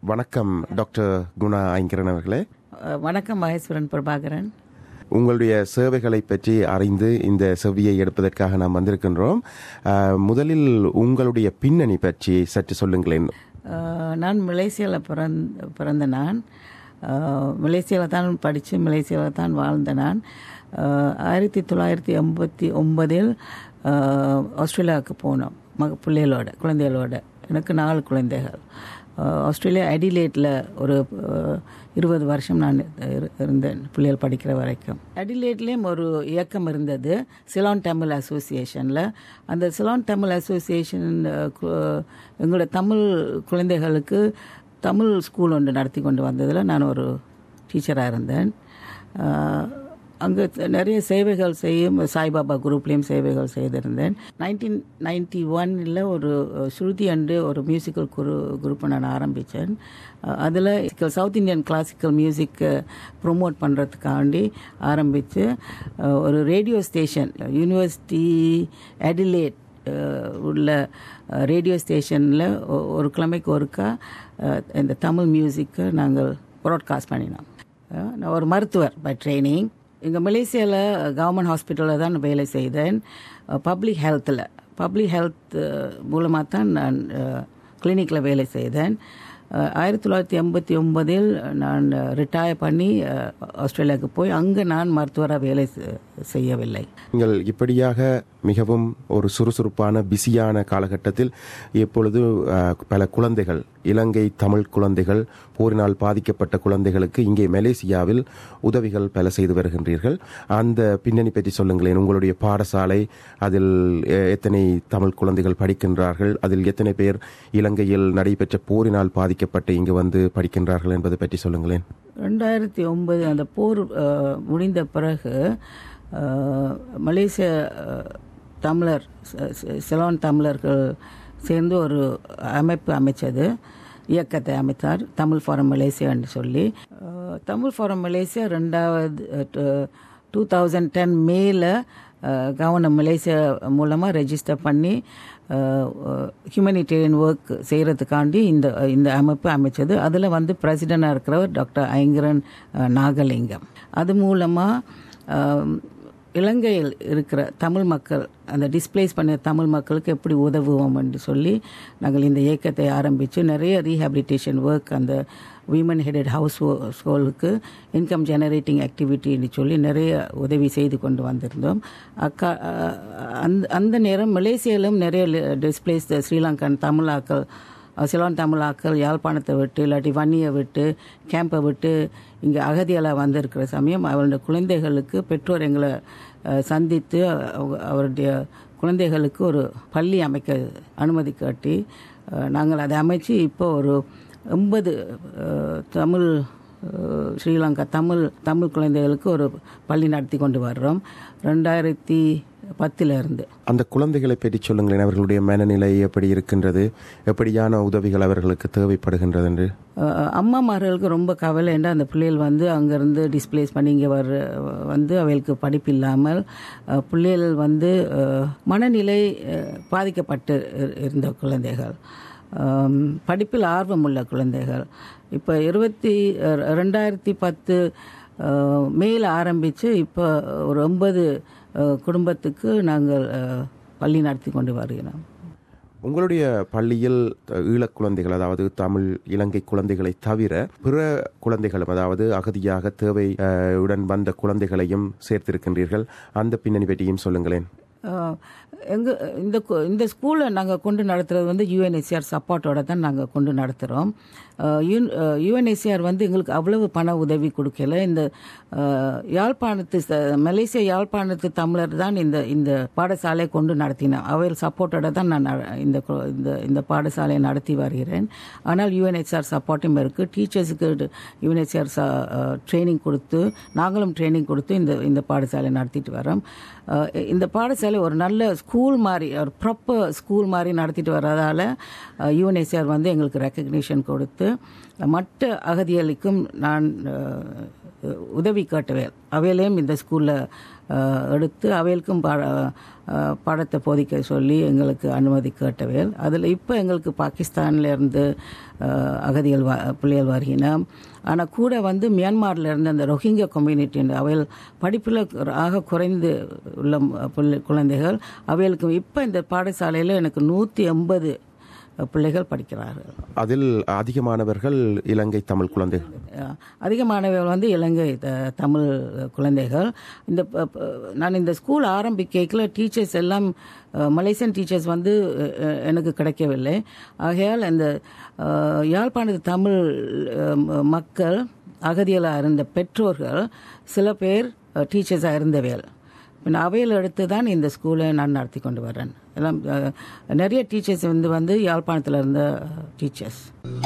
வணக்கம் டாக்டர் குணா ஐங்கரன் அவர்களே அஹ், வணக்கம் மகேஸ்வரன் பிரபாகரன் உங்களுடைய சேவைகளை பற்றி அறிந்து இந்த செவ்வியை எடுப்பதற்காக நாம் வந்திருக்கின்றோம் அஹ், முதலில் உங்களுடைய பின்னணி பற்றி சற்று சொல்லுங்களேன் அஹ், நான் மலேசியாவில் பிறந்த பிறந்த நான் மலேசியாவில் தான் படித்து மலேசியாவில் தான் வாழ்ந்த நான் அஹ், ஆயிரத்தி தொள்ளாயிரத்தி எண்பத்தி ஒன்பதில் அஹ், ஆஸ்திரேலியாவுக்கு போனோம் மக பிள்ளைகளோட குழந்தைகளோட எனக்கு நாலு குழந்தைகள் அஹ், ஆஸ்திரேலியா அடிலேட்டில் ஒரு அஹ், இருபது வருஷம் நான் இரு- இருந்தேன் பிள்ளைகள் படிக்கிற வரைக்கும் அடிலேட்லேயும் ஒரு இயக்கம் இருந்தது சிலான் தமிழ் அசோசியேஷனில் அந்த சிலான் தமிழ் அசோசியேஷன் அஹ், கு- எங்களோட தமிழ் குழந்தைகளுக்கு தமிழ் ஸ்கூல் ஒன்று நடத்தி கொண்டு வந்ததில் நான் ஒரு டீச்சராக இருந்தேன் அங்கே நிறைய சேவைகள் செய்யும் சாய்பாபா குரூப்லேயும் சேவைகள் செய்திருந்தேன் நைன்டீன் நைன்டி ஒன்னில் ஒரு அஹ், ஸ்ருதி அண்டு ஒரு மியூசிக்கல் குரு குரூப்பை நான் ஆரம்பித்தேன் அதில் சவுத் இந்தியன் கிளாசிக்கல் மியூசிக்கை ப்ரொமோட் பண்ணுறதுக்காண்டி ஆரம்பித்து ஒரு radio station university Adelaide uh, உள்ள ரேடியோ ஸ்டேஷனில் ஒரு கிழமைக்கு ஒருக்கா அஹ், இந்த தமிழ் மியூசிக்கை நாங்கள் ப்ராட்காஸ்ட் பண்ணினோம் அஹ், நான் ஒரு மருத்துவர் பை ட்ரைனிங் இங்கே மலேசியாவில் கவர்மெண்ட் ஹாஸ்பிட்டலில் தான் வேலை செய்தேன் பப்ளிக் ஹெல்த்தில் பப்ளிக் ஹெல்த் மூலமாக தான் நான் கிளினிக்கில் வேலை செய்தேன் அஹ், ஆயிரத்தி தொள்ளாயிரத்தி எண்பத்தி ஒன்பதில் நான் ரிட்டையர் பண்ணி அஹ், ஆஸ்திரேலியாவுக்கு போய் அங்கே நான் மருத்துவராக வேலை செ- செய்யவில்லை நீங்கள் இப்படியாக மிகவும் ஒரு சுறுசுறுப்பான பிஸியான காலகட்டத்தில் இப்பொழுது அஹ், பல குழந்தைகள் இலங்கை தமிழ் குழந்தைகள் போரினால் பாதிக்கப்பட்ட குழந்தைகளுக்கு இங்கே மலேசியாவில் உதவிகள் பல செய்து வருகின்றீர்கள் அந்த பின்னணி பற்றி சொல்லுங்களேன் உங்களுடைய பாடசாலை அதில் அஹ், எத்தனை தமிழ் குழந்தைகள் படிக்கின்றார்கள் அதில் எத்தனை பேர் இலங்கையில் நடைபெற்ற போரினால் பாதிக்கப்பட்டு இங்கு வந்து படிக்கின்றார்கள் என்பதை பற்றி சொல்லுங்களேன் ரெண்டாயிரத்தி ஒன்பது அந்த போர் அஹ், முடிந்த பிறகு அஹ், மலேசிய அஹ், தமிழர் ச- ச- சிலோன் தமிழர்கள் சேர்ந்து ஒரு அமைப்பு அமைச்சது இயக்கத்தை அமைத்தார் தமிழ் ஃபாரம் மலேசியான்னு சொல்லி அஹ், தமிழ் ஃபாரம் மலேசியா ரெண்டாவது டூ தௌசண்ட் டென் மேல கவர்னர் மலேசியா மூலமாக ரெஜிஸ்டர் பண்ணி ஹியூமனிடேரியன் ஒர்க் செய்கிறதுக்காண்டி இந்த இந்த அமைப்பு அமைச்சது அதில் வந்து பிரசிடெண்டாக இருக்கிறவர் டாக்டர் ஐங்கரன் அஹ், நாகலிங்கம் அது மூலமாக இலங்கையில் இருக்கிற தமிழ் மக்கள் அந்த டிஸ்பிளேஸ் பண்ண தமிழ் மக்களுக்கு எப்படி உதவுவோம் என்று சொல்லி நாங்கள் இந்த இயக்கத்தை ஆரம்பித்து நிறைய ரீஹாபிலிட்டேஷன் ஒர்க் அந்த விமன் ஹெடட் ஹவுஸ் ஹோல்டுக்கு இன்கம் ஜெனரேட்டிங் ஆக்டிவிட்டின்னு சொல்லி நிறைய உதவி செய்து கொண்டு வந்திருந்தோம் அக்கா அஹ், அந்த அந்த நேரம் மலேசியாவிலும் நிறைய டிஸ்பிளேஸ் ஸ்ரீலங்கன் தமிழாக்கள் சிலான் தமிழாக்கள் யாழ்ப்பாணத்தை விட்டு இல்லாட்டி வன்னியை விட்டு கேம்பை விட்டு இங்கே அகதியெல்லாம் வந்திருக்கிற சமயம் அவருடைய குழந்தைகளுக்கு பெற்றோர் எங்களை அஹ், சந்தித்து அவங்க- அவருடைய குழந்தைகளுக்கு ஒரு பள்ளி அமைக்க அனுமதி காட்டி அஹ், நாங்கள் அதை அமைச்சு இப்போ ஒரு எண்பது அஹ், தமிழ் அஹ், ஸ்ரீலங்கா தமிழ் தமிழ் குழந்தைகளுக்கு ஒரு பள்ளி நடத்தி கொண்டு வர்றோம் ரெண்டாயிரத்தி பத்துல இருந்து அந்த குழந்தைகளை பற்றி சொல்லுங்களேன் அவர்களுடைய மனநிலை எப்படி இருக்கின்றது எப்படியான உதவிகள் அவர்களுக்கு தேவைப்படுகின்றது என்று அஹ் அம்மாமார்களுக்கு ரொம்ப கவலை ஏன்டா அந்த பிள்ளைகள் வந்து அங்கேருந்து டிஸ்பிளேஸ் பண்ணி இங்கே வர்ற வந்து அவைகளுக்கு படிப்பு இல்லாமல் அஹ், பிள்ளைகள் வந்து அஹ், மனநிலை அஹ், பாதிக்கப்பட்டு இரு- இருந்த குழந்தைகள் அம், படிப்பில் ஆர்வம் உள்ள குழந்தைகள் இப்போ இருபத்தி அஹ், ரெண்டாயிரத்தி பத்து அஹ், மேல ஆரம்பித்து இப்போ ஒரு ஒன்பது அஹ், குடும்பத்துக்கு நாங்கள் அஹ், பள்ளி நடத்தி கொண்டு வருகிறோம் உங்களுடைய பள்ளியில் அஹ், ஈழக் குழந்தைகள் அதாவது தமிழ் இலங்கை குழந்தைகளை தவிர பிற குழந்தைகளும் அதாவது அகதியாக தேவை அஹ், உடன் வந்த குழந்தைகளையும் சேர்த்திருக்கின்றீர்கள் அந்த பின்னணி பற்றியும் சொல்லுங்களேன் அஹ், எங்க இந்த கு- இந்த ஸ்கூலை நாங்கள் கொண்டு நடத்துறது வந்து யூஎன்ஹெச்சிஆர் சப்போர்ட்டோட தான் நாங்கள் கொண்டு நடத்துகிறோம் யூஎன்ஹெச்சிஆர் வந்து எங்களுக்கு அவ்வளவு பண உதவி கொடுக்கல இந்த அஹ், யாழ்ப்பாணத்து ச- மலேசிய யாழ்ப்பாணத்து தமிழர் தான் இந்த இந்த பாடசாலையை கொண்டு நடத்தினோம் அவையில் சப்போர்ட்டோட தான் நான் நட- இந்த கு- இந்த இந்த பாடசாலையை நடத்தி வருகிறேன் ஆனால் யூஎன்ஹெச்ஆர் சப்போர்ட்டும் இருக்குது டீச்சர்ஸுக்கு யூஎன்ஹெச்ஆர் ட்ரைனிங் கொடுத்து நாங்களும் ட்ரைனிங் கொடுத்து இந்த இந்த பாடசாலை நடத்திட்டு வரோம் அஹ் இந்த பாடசாலை ஒரு நல்ல ஸ்கூல் மாதிரி ஒரு ப்ராப்பர் ஸ்கூல் மாதிரி நடத்திட்டு வர்றதால யூஎன்ஹெச்ஆர் வந்து எங்களுக்கு ரெக்கக்னிஷன் கொடுத்து மற்ற அகதிகளுக்கும் நான் அஹ், உதவி கேட்டவேல் அவையிலையும் இந்த ஸ்கூலில் எடுத்து அவைகளுக்கும் பாட அஹ், பாடத்தை போதிக்க சொல்லி எங்களுக்கு அனுமதி கேட்டவேல் அதில் இப்போ எங்களுக்கு பாகிஸ்தான்ல இருந்து அஹ், அகதிகள் வ- பிள்ளைகள் வருகின ஆனால் கூட வந்து மியான்மர்ல இருந்து அந்த ரொஹிங்கியா கம்யூனிட்டி அவைகள் படிப்பில் ஆக குறைந்து உள்ள பிள்ளை குழந்தைகள் அவைகளுக்கு இப்போ இந்த பாடசாலையில் எனக்கு நூற்றி எண்பது பிள்ளைகள் படிக்கிறார்கள் அதில் அதிகமானவர்கள் இலங்கை தமிழ் குழந்தைகள் அஹ் அதிகமானவர்கள் வந்து இலங்கை த- தமிழ் குழந்தைகள் இந்த ப- ப- நான் இந்த ஸ்கூல் ஆரம்பிக்கல டீச்சர்ஸ் எல்லாம் அஹ், மலேசியன் டீச்சர்ஸ் வந்து அஹ், எனக்கு கிடைக்கவில்லை ஆகையால் அந்த அஹ், யாழ்ப்பாணத்து தமிழ் அஹ், ம- மக்கள் அகதிகளாக இருந்த பெற்றோர்கள் சில பேர் டீச்சர்ஸாக இருந்தவைகள் பின் அவையில் எடுத்து தான் இந்த ஸ்கூலை நான் நடத்தி கொண்டு வரேன் எல்லாம் அஹ், நிறைய டீச்சர்ஸ் வந்து வந்து யாழ்ப்பாணத்தில் இருந்த டீச்சர்ஸ்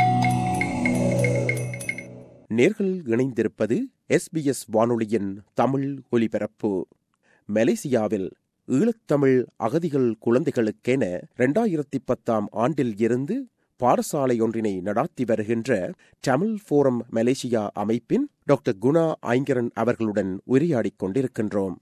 நேர்கள் இணைந்திருப்பது எஸ்பிஎஸ் வானொலியின் தமிழ் ஒலிபரப்பு மலேசியாவில் ஈழத்தமிழ் அகதிகள் குழந்தைகளுக்கென இரண்டாயிரத்தி பத்தாம் ஆண்டில் இருந்து பாடசாலை ஒன்றினை நடாத்தி வருகின்ற தமிழ் ஃபோரம் மலேசியா அமைப்பின் டாக்டர் குணா ஐங்கரன் அவர்களுடன் உரையாடிக் கொண்டிருக்கின்றோம்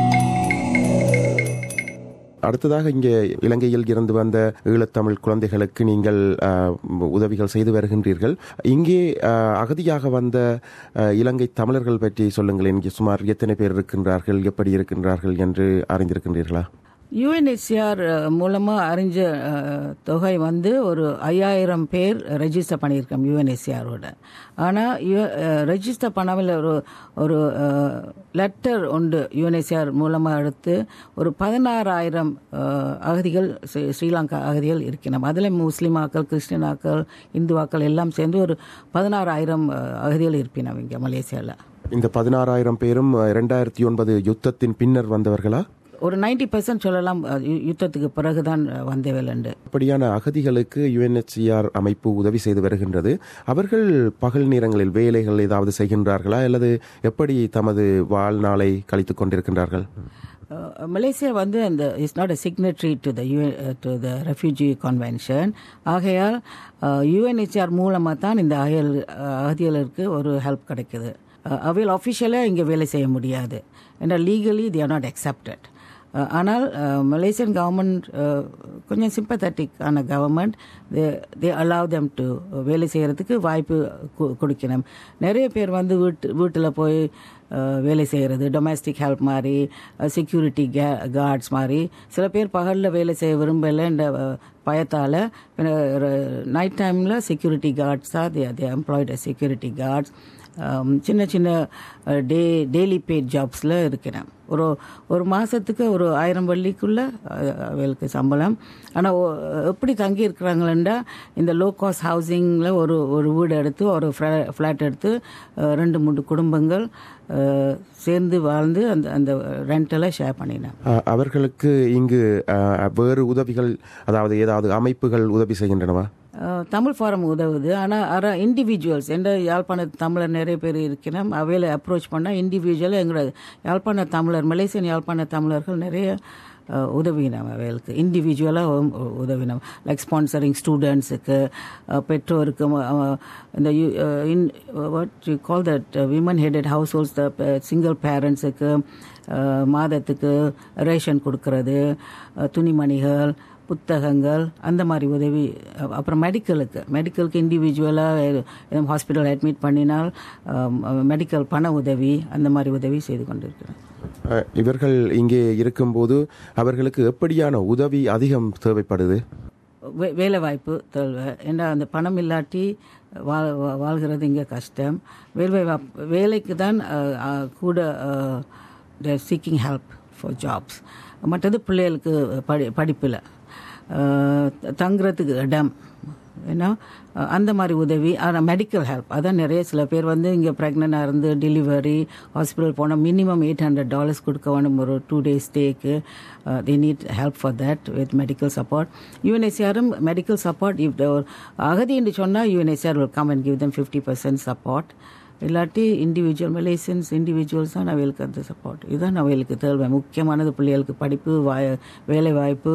அடுத்ததாக இங்கே இலங்கையில் இருந்து வந்த ஈழத்தமிழ் குழந்தைகளுக்கு நீங்கள் அஹ், உதவிகள் செய்து வருகின்றீர்கள் இங்கே அஹ், அகதியாக வந்த அஹ், இலங்கை தமிழர்கள் பற்றி சொல்லுங்களேன் இங்கே சுமார் எத்தனை பேர் இருக்கின்றார்கள் எப்படி இருக்கின்றார்கள் என்று அறிந்திருக்கின்றீர்களா யுஎன்ஹெச்சிஆர் மூலமாக அறிஞ்ச அஹ், தொகை வந்து ஒரு ஐயாயிரம் பேர் ரெஜிஸ்டர் பண்ணியிருக்கோம் யுஎன்ஹெச்சிஆரோட ஆனால் ரெஜிஸ்டர் பண்ணாமல் ஒரு ஒரு லெட்டர் உண்டு யுஎன்ஹெச்சிஆர் மூலமாக எடுத்து ஒரு பதினாறாயிரம் அகதிகள் ஸ்ரீ- ஸ்ரீலங்கா அகதிகள் இருக்கணும் அதில் முஸ்லீமாக்கள் கிறிஸ்டினாக்கள் இந்துவாக்கள் எல்லாம் சேர்ந்து ஒரு பதினாறாயிரம் அகதிகள் இருப்பினோம் இங்கே மலேசியாவில் இந்த பதினாறாயிரம் பேரும் இரண்டாயிரத்தி ஒன்பது யுத்தத்தின் பின்னர் வந்தவர்களா ஒரு 90% பர்சன்ட் சொல்லலாம் அஹ், யு- யுத்தத்துக்கு பிறகுதான் வந்தவேலண்டு அப்படியான அகதிகளுக்கு யுஎன்ஹெச்சிஆர் அமைப்பு உதவி செய்து வருகின்றது அவர்கள் பகல் நேரங்களில் வேலைகள் ஏதாவது செய்கின்றார்களா அல்லது எப்படி தமது வாழ்நாளை கழித்துக் கொண்டிருக்கின்றார்கள் Uh, Malaysia வந்து அந்த is not a signatory to the to the refugee convention ஆகையால் யுஎன்ஹெச்ஆர் மூலமாக தான் இந்த அகல் அகதிகளுக்கு ஒரு ஹெல்ப் கிடைக்குது Uh, அவையில் அஃபிஷியலாக இங்கே வேலை செய்ய முடியாது ஏன்னா legally they are not accepted Uh, ஆனால் மலேசியன் கவர்மெண்ட் கொஞ்சம் சிம்பத்தட்டிக் ஆன government they they allow them to வேலை செய்கிறதுக்கு வாய்ப்பு கு- கொடுக்கணும் நிறைய பேர் வந்து வீட்டு வீட்டில் போய் அஹ், வேலை செய்கிறது டொமஸ்டிக் ஹெல்ப் மாதிரி செக்யூரிட்டி கார்ட்ஸ் மாதிரி சில பேர் பகலில் வேலை செய்ய விரும்பலை இந்த பயத்தால் நைட் டைமில் செக்யூரிட்டி கார்ட்ஸ் தான் they they employed security guards சின்ன சின்ன டே டெய்லி பெய்ட் ஜாப்ஸில் இருக்கிறேன் ஒரு ஒரு மாதத்துக்கு ஒரு ஆயிரம் வள்ளிக்குள்ளே அவளுக்கு சம்பளம் ஆனால் எப்படி தங்கி இருக்கிறாங்களா இந்த லோ காஸ்ட் ஹவுசிங்கில் ஒரு ஒரு வீடு எடுத்து ஒரு ஃப்ளாட் எடுத்து அஹ், ரெண்டு மூணு குடும்பங்கள் அஹ், சேர்ந்து வாழ்ந்து அந்த அந்த ரெண்டெல்லாம் ஷேர் பண்ணினேன் அஹ், அவர்களுக்கு இங்கு அஹ், வேறு உதவிகள் அதாவது ஏதாவது அமைப்புகள் உதவி செய்கின்றனவா அஹ், தமிழ் ஃபாரம் உதவுது ஆனால் அற இண்டிவிஜுவல்ஸ் எந்த யாழ்ப்பாண தமிழர் நிறைய பேர் இருக்கிறோம் அவையில் அப்ரோச் பண்ணால் இண்டிவிஜுவலாக எங்களோட யாழ்ப்பாண தமிழர் மலேசியன் யாழ்ப்பாண தமிழர்கள் நிறைய அஹ், உதவினோம் அவைகளுக்கு இண்டிவிஜுவலாக உதவினோம் லைக் ஸ்பான்சரிங் ஸ்டூடெண்ட்ஸுக்கு பெற்றோருக்கு அஹ், இந்த in what you call that women headed house holds the single பேரண்ட்ஸுக்கு மாதத்துக்கு ரேஷன் கொடுக்கறது அஹ், துணிமணிகள் புத்தகங்கள் அந்த மாதிரி உதவி அ- அப்புறம் மெடிக்கலுக்கு மெடிக்கலுக்கு இண்டிவிஜுவலாக ஹாஸ்பிட்டல் அட்மிட் பண்ணினால் மெடிக்கல் பண உதவி அந்த மாதிரி உதவி செய்து கொண்டிருக்கிறேன் அஹ், இவர்கள் இங்கே இருக்கும்போது அவர்களுக்கு எப்படியான உதவி அதிகம் தேவைப்படுது வே- வேலை வாய்ப்பு தேவை ஏன்னா அந்த பணம் இல்லாட்டி வாழ் வா- வாழ்கிறது இங்கே கஷ்டம் வேலை வாய்ப்- வேலைக்கு தான் அஹ், அஹ், கூட சீக்கிங் ஹெல்ப் ஃபார் ஜாப்ஸ் மற்றது பிள்ளைகளுக்கு படி படிப்பில் தங்குறதுக்கு இடம் ஏன்னா அஹ், அந்த மாதிரி உதவி ஆனால் மெடிக்கல் ஹெல்ப் அதான் நிறைய சில பேர் வந்து இங்கே ப்ரெக்னெண்டாக இருந்து டெலிவரி ஹாஸ்பிட்டல் போனால் மினிமம் எயிட் ஹண்ட்ரட் டாலர்ஸ் கொடுக்க வேணும் ஒரு டூ டேஸ் ஸ்டேக்கு they need help for that with medical support யூஎன்எஸ்ஆரும் மெடிக்கல் சப்போர்ட் இஃப் அகதி என்று சொன்னால் UNHCR will come and give them fifty percent support இல்லாட்டி இண்டிவிஜுவல் மலேசியன்ஸ் இண்டிவிஜுவல்ஸ் தான் அவைகளுக்கு அந்த சப்போர்ட் இதுதான் அவைகளுக்கு தேவை முக்கியமானது பிள்ளைகளுக்கு படிப்பு வாய வேலை வாய்ப்பு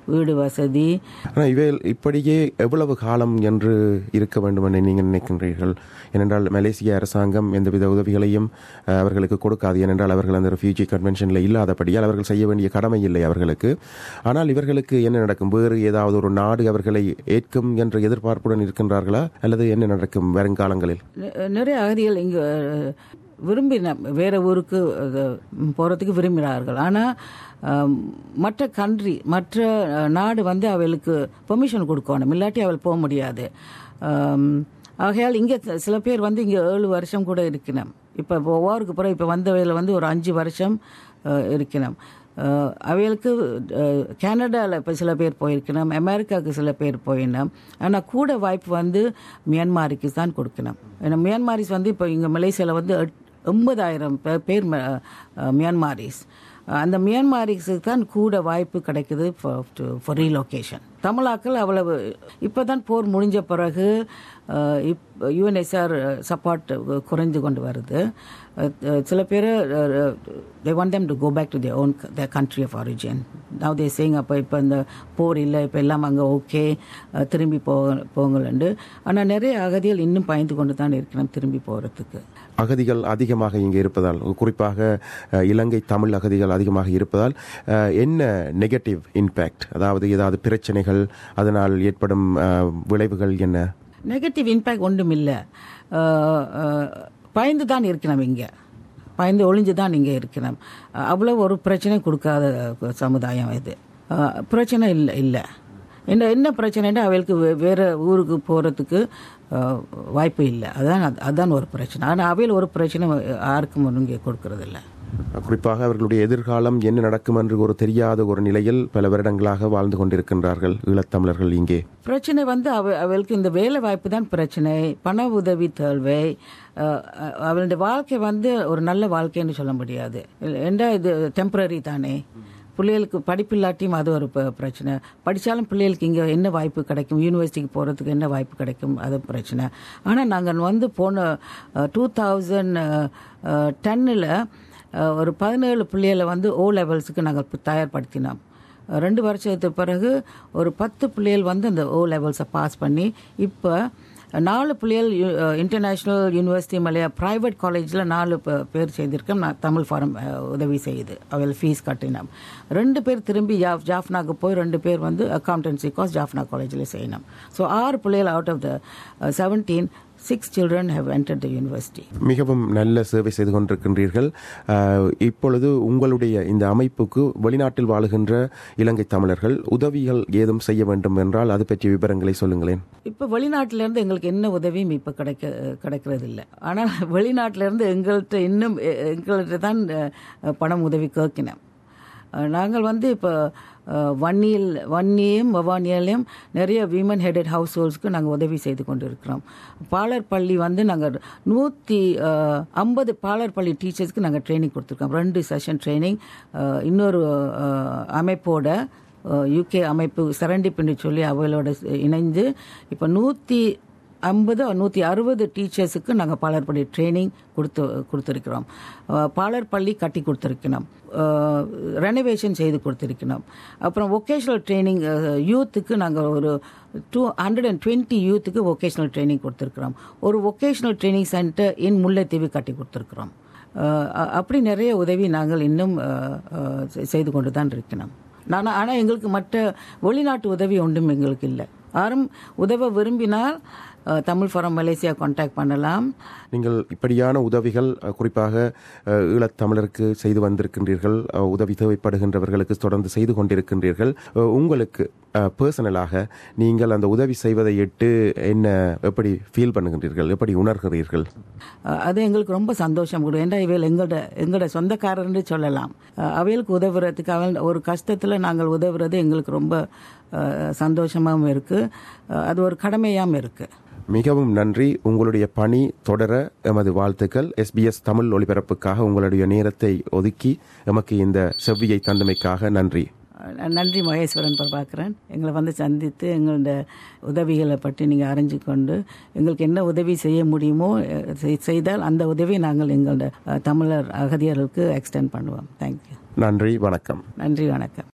வீடு வசதி ஆனால் இவை இப்படியே எவ்வளவு காலம் என்று இருக்க வேண்டும் என்று நீங்கள் நினைக்கின்றீர்கள் ஏனென்றால் மலேசிய அரசாங்கம் எந்தவித உதவிகளையும் அஹ், அவர்களுக்கு கொடுக்காது ஏனென்றால் அவர்கள் அந்த ரெஃப்யூஜி கன்வென்ஷனில் இல்லாதபடியால் அவர்கள் செய்ய வேண்டிய கடமை இல்லை அவர்களுக்கு ஆனால் இவர்களுக்கு என்ன நடக்கும் வேறு ஏதாவது ஒரு நாடு அவர்களை ஏற்கும் என்ற எதிர்பார்ப்புடன் இருக்கின்றார்களா அல்லது என்ன நடக்கும் வருங்காலங்களில் நி- நிறைய அகதிகள் இங்கே விரும்பின வேற ஊருக்கு அது, ம், போறதுக்கு விரும்பினார்கள் ஆனால் மற்ற கண்ட்ரி மற்ற அஹ், நாடு வந்து அவளுக்கு பெர்மிஷன் கொடுக்கணும் இல்லாட்டி அவள் போக முடியாது ஆம், ஆகையால் இங்கே சில பேர் வந்து இங்கே ஏழு வருஷம் கூட இருக்கணும் இப்போ ஓவருக்கு பிறகு இப்போ வந்தவையில் வந்து ஒரு அஞ்சு வருஷம் அஹ், இருக்கணும் அஹ், அவைகளுக்கு கனடாவில் இப்போ சில பேர் போயிருக்கணும் அமெரிக்காவுக்கு சில பேர் போயிடணும் ஆனால் கூட வாய்ப்பு வந்து மியான்மாருக்கு தான் கொடுக்கணும் ஏன்னா மியான்மாரிஸ் வந்து இப்போ இங்கே மலேசியாவில் வந்து எட்- எண்பதாயிரம் பே- பேர் ம- அஹ், மியான்மாரிஸ் அந்த மியான்மாரிஸுக்கு தான் கூட வாய்ப்பு கிடைக்குது ஃபார் ரீலொகேஷன் தமிழாக்கள் அவ்வளவு இப்போ தான் போர் முடிஞ்ச பிறகு அஹ், இப் யுஎன்எஸ்ஆர் சப்போர்ட் குறைந்து கொண்டு வருது அஹ், அஹ், சில பேர் they want them to go back to their own the country of origin now they saying அப்போ இப்போ இந்த போர் இல்லை இப்போ எல்லாம் அங்கே ஓகே திரும்பி போ போங்கலண்டு ஆனால் நிறைய அகதிகள் இன்னும் பயந்து கொண்டு தான் இருக்கணும் திரும்பி போகிறதுக்கு அகதிகள் அதிகமாக இங்கே இருப்பதால் குறிப்பாக அஹ், இலங்கை தமிழ் அகதிகள் அதிகமாக இருப்பதால் அஹ், என்ன நெகட்டிவ் இம்பேக்ட் அதாவது ஏதாவது பிரச்சனைகள் அதனால் ஏற்படும் அஹ், விளைவுகள் என்ன நெகட்டிவ் இம்பேக்ட் ஒன்றும் இல்லை பயந்து தான் இருக்கணும் இங்கே பயந்து ஒளிஞ்சு தான் இங்கே இருக்கணும் அவ்வளோ ஒரு பிரச்சனை கொடுக்காத சமுதாயம் இது அஹ், பிரச்சனை இல்லை இல்லை என்ன என்ன பிரச்சனைன்னா அவளுக்கு வே- வேற ஊருக்கு போகிறதுக்கு வாய்ப்பு இல்லை அதான் அது- அதான் ஒரு பிரச்சனை ஆனால் அவையில் ஒரு பிரச்சனை யாருக்கும் ஒன்றும் இங்கே கொடுக்கறது இல்லை குறிப்பாக அவர்களுடைய எதிர்காலம் என்ன நடக்கும் என்று ஒரு தெரியாத ஒரு நிலையில் பல வருடங்களாக வாழ்ந்து கொண்டிருக்கின்றார்கள் ஈழத்தமிழர்கள் இங்கே பிரச்சனை வந்து அவ அவளுக்கு இந்த வேலை வாய்ப்பு தான் பிரச்சனை பண உதவி தேவை அஹ், அஹ், அவளுடைய வாழ்க்கை வந்து ஒரு நல்ல வாழ்க்கைன்னு சொல்ல முடியாது ஏண்டா இது டெம்பரரி தானே பிள்ளைகளுக்கு படிப்பில்லாட்டியும் அது ஒரு ப- பிரச்சனை படித்தாலும் பிள்ளைகளுக்கு இங்கே என்ன வாய்ப்பு கிடைக்கும் யூனிவர்சிட்டிக்கு போகிறதுக்கு என்ன வாய்ப்பு கிடைக்கும் அது பிரச்சனை ஆனால் நாங்கள் வந்து போன டூ தௌசண்ட் டென்னில் ஒரு பதினேழு பிள்ளைகளை வந்து ஓ லெவல்ஸுக்கு நாங்கள் தயார்படுத்தினோம் ரெண்டு வருஷத்துக்கு பிறகு ஒரு பத்து பிள்ளைகள் வந்து அந்த ஓ லெவல்ஸை பாஸ் பண்ணி இப்போ நாலு பிள்ளைகள் இன்டர்நேஷ்னல் யூனிவர்சிட்டி மலையா ப்ரைவேட் காலேஜில் நாலு பே- பேர் செய்திருக்கோம் நான் தமிழ் ஃபாரம் அஹ், உதவி செய்யுது அவள் ஃபீஸ் கட்டினோம் ரெண்டு பேர் திரும்பி ஜாஃப் ஜாஃப்னாக்கு போய் ரெண்டு பேர் வந்து அக்கௌண்டன்சி கோர்ஸ் ஜாஃப்னா காலேஜில் செய்யணும் ஸோ ஆறு பிள்ளைகள் out of the seventeen six children have entered the university மிகவும் நல்ல சேவை செய்து கொண்டிருக்கின்றீர்கள் அஹ், இப்பொழுது உங்களுடைய இந்த அமைப்புக்கு வெளிநாட்டில் வாழுகின்ற இலங்கை தமிழர்கள் உதவிகள் ஏதும் செய்ய வேண்டும் என்றால் அது பற்றிய விவரங்களை சொல்லுங்களேன் இப்போ வெளிநாட்டுல இருந்து எங்களுக்கு என்ன உதவியும் இப்போ கிடைக்க கிடைக்கிறது இல்லை ஆனால் வெளிநாட்டுல இருந்து எங்கள்கிட்ட இன்னும் எ- எங்கள்கிட்ட தான் அஹ், பணம் உதவி கேட்கினோம் அஹ், நாங்கள் வந்து இப்போ வன்னியில் வன்னியும் வவானியிலையும் நிறைய விமன் ஹெடட் ஹவுஸ் ஹோல்ஸ்க்கு நாங்கள் உதவி செய்து கொண்டு இருக்கிறோம் பாலர் பள்ளி வந்து நாங்கள் நூற்றி ஐம்பது பாலர் பள்ளி டீச்சர்ஸ்க்கு நாங்கள் ட்ரைனிங் கொடுத்துருக்கோம் ரெண்டு செஷன் ட்ரைனிங் இன்னொரு அஹ், அமைப்போட யூகே அமைப்பு சரண்டிப்புன்னு சொல்லி அவளோட இணைந்து இப்போ நூற்றி ஐம்பது நூற்றி அறுபது டீச்சர்ஸுக்கு நாங்கள் பாலர் பள்ளி ட்ரைனிங் கொடுத்து கொடுத்துருக்கிறோம் அஹ், பாலர் பள்ளி கட்டி கொடுத்துருக்கணும் ரெனோவேஷன் செய்து கொடுத்துருக்கணும் அப்புறம் ஒகேஷ்னல் ட்ரைனிங் யூத்துக்கு நாங்கள் ஒரு டூ ஹண்ட்ரட் அண்ட் டுவெண்ட்டி யூத்துக்கு ஒகேஷ்னல் ட்ரைனிங் கொடுத்துருக்குறோம் ஒரு vocational training centre in Mullaitivu கட்டி கொடுத்துருக்குறோம் அஹ், அ- அப்படி நிறைய உதவி நாங்கள் இன்னும் அஹ், அஹ், செ- செய்து கொண்டு தான் இருக்கணும் நான் ஆனால் எங்களுக்கு மற்ற வெளிநாட்டு உதவி ஒன்றும் எங்களுக்கு இல்லை யாரும் உதவ விரும்பினால் uh, Tamil forum Malaysia contact பண்ணலாம் நீங்கள் இப்படியான உதவிகள் அஹ், குறிப்பாக அஹ், ஈழத்தமிழருக்கு செய்து வந்திருக்கின்றீர்கள் அஹ், உதவி தேவைப்படுகின்றவர்களுக்கு தொடர்ந்து செய்து கொண்டிருக்கின்றீர்கள் அஹ், உங்களுக்கு பர்சனலாக நீங்கள் அந்த உதவி செய்வதை இட்டு என்ன எப்படி ஃபீல் பண்ணுகின்றீர்கள் எப்படி உணர்கிறீர்கள் அஹ், அது எங்களுக்கு ரொம்ப சந்தோஷம் கொடுக்கும் ஏன்டா இவையில் எங்களோட எங்களோட சொந்தக்காரர்னு சொல்லலாம் அஹ், அவைகளுக்கு உதவுறதுக்கு அவள் ஒரு கஷ்டத்தில் நாங்கள் உதவுறது எங்களுக்கு ரொம்ப அஹ், சந்தோஷமாகவும் இருக்குது அது ஒரு கடமையாகவும் இருக்குது மிகவும் நன்றி உங்களுடைய பணி தொடர எமது வாழ்த்துக்கள் எஸ்பிஎஸ் தமிழ் ஒளிபரப்புக்காக உங்களுடைய நேரத்தை ஒதுக்கி எமக்கு இந்த செவ்வியை தந்தமைக்காக நன்றி அஹ் நன்றி மகேஸ்வரன் பிரபாகரன் எங்களை வந்து சந்தித்து எங்களோட உதவிகளை பற்றி நீங்கள் அறிஞ்சு கொண்டு எங்களுக்கு என்ன உதவி செய்ய முடியுமோ அஹ் செய்- செய்தால் அந்த உதவியை நாங்கள் எங்களோட அஹ், தமிழர் அகதியர்களுக்கு எக்ஸ்டெண்ட் பண்ணுவோம் தேங்க்யூ நன்றி வணக்கம் நன்றி வணக்கம்